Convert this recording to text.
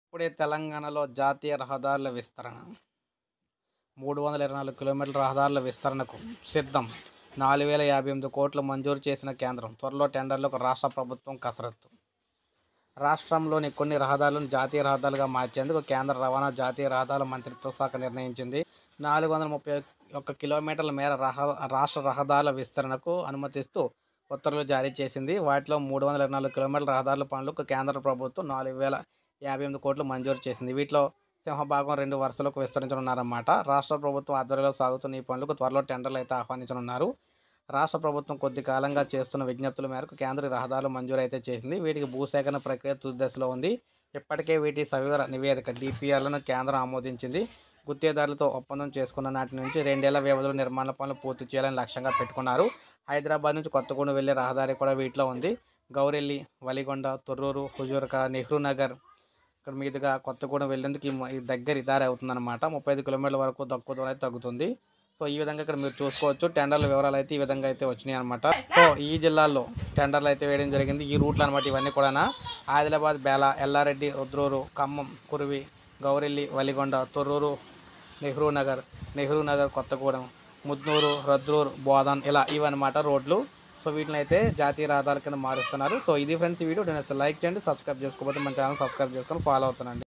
ఇప్పుడే తెలంగాణలో జాతీయ రహదారుల విస్తరణ మూడు వందల ఇరవై నాలుగు కిలోమీటర్ల రహదారుల విస్తరణకు సిద్ధం నాలుగు వేల యాభై ఎనిమిది కోట్లు మంజూరు చేసిన కేంద్రం త్వరలో టెండర్లకు రాష్ట్ర ప్రభుత్వం కసరత్తు రాష్ట్రంలోని కొన్ని రహదారులను జాతీయ రహదారులుగా మార్చేందుకు కేంద్ర రవాణా జాతీయ రహదారుల మంత్రిత్వ శాఖ నిర్ణయించింది నాలుగు వందల ముప్పై ఒక్క కిలోమీటర్ల మేర రహ రాష్ట్ర రహదారుల విస్తరణకు అనుమతిస్తూ ఉత్తర్వులు జారీ చేసింది వాటిలో మూడు వందల ఇరవై నాలుగు కిలోమీటర్ల రహదారుల పనులకు కేంద్ర ప్రభుత్వం నాలుగు వేల యాభై ఎనిమిది కోట్లు మంజూరు చేసింది వీటిలో సింహభాగం రెండు వరుసలకు విస్తరించనున్నారన్నమాట రాష్ట్ర ప్రభుత్వం ఆధ్వర్యంలో సాగుతున్న ఈ పనులకు త్వరలో టెండర్లు అయితే ఆహ్వానించనున్నారు రాష్ట్ర ప్రభుత్వం కొద్ది కాలంగా చేస్తున్న విజ్ఞప్తుల మేరకు కేంద్ర ఈ రహదారులు మంజూరు అయితే చేసింది వీటికి భూసేకరణ ప్రక్రియ తుది దశలో ఉంది ఇప్పటికే వీటి సవివర నివేదిక డిపిఆర్లను కేంద్రం ఆమోదించింది గుత్తేదారులతో ఒప్పందం చేసుకున్న నాటి నుంచి రెండేళ్ల వ్యవధిలో నిర్మాణ పనులు పూర్తి చేయాలని లక్ష్యంగా పెట్టుకున్నారు హైదరాబాద్ నుంచి కొత్తగూడెం వెళ్లే రహదారి కూడా వీటిలో ఉంది గౌరెల్లి వలిగొండ తొర్రూరు హుజూర్క నెహ్రూ నగర్ ఇక్కడ మీదుగా కొత్తగూడెం వెళ్ళేందుకు ఈ మ- ఈ దగ్గర ఈ దారి అవుతుందన్నమాట ముప్పై ఐదు కిలోమీటర్ల వరకు తక్కువ దూరం అయితే తగ్గుతుంది సో ఈ విధంగా ఇక్కడ మీరు చూసుకోవచ్చు టెండర్ల వివరాలు అయితే ఈ విధంగా అయితే వచ్చినాయి అనమాట సో ఈ జిల్లాల్లో టెండర్లు అయితే వేయడం జరిగింది ఈ రూట్లు అనమాట ఇవన్నీ కూడా ఆదిలాబాద్ బేల ఎల్లారెడ్డి రుద్రూరు ఖమ్మం కురివి గౌరెల్లి వలిగొండ తొర్రూరు నెహ్రూ నగర్ నెహ్రూ నగర్ కొత్తగూడెం ముద్నూరు రద్రూర్ బోధన్ ఇలా ఇవన్నమాట రోడ్లు సో వీటిని అయితే జాతీయ రహదారుల కింద మారుస్తున్నారు సో ఇది ఫ్రెండ్స్ ఈ వీడియో నేను అసలు లైక్ చేయండి సబ్స్క్రైబ్ చేసుకోకపోతే మన ఛానల్ సబ్స్క్రైబ్ చేసుకొని ఫాలో అవుతానండి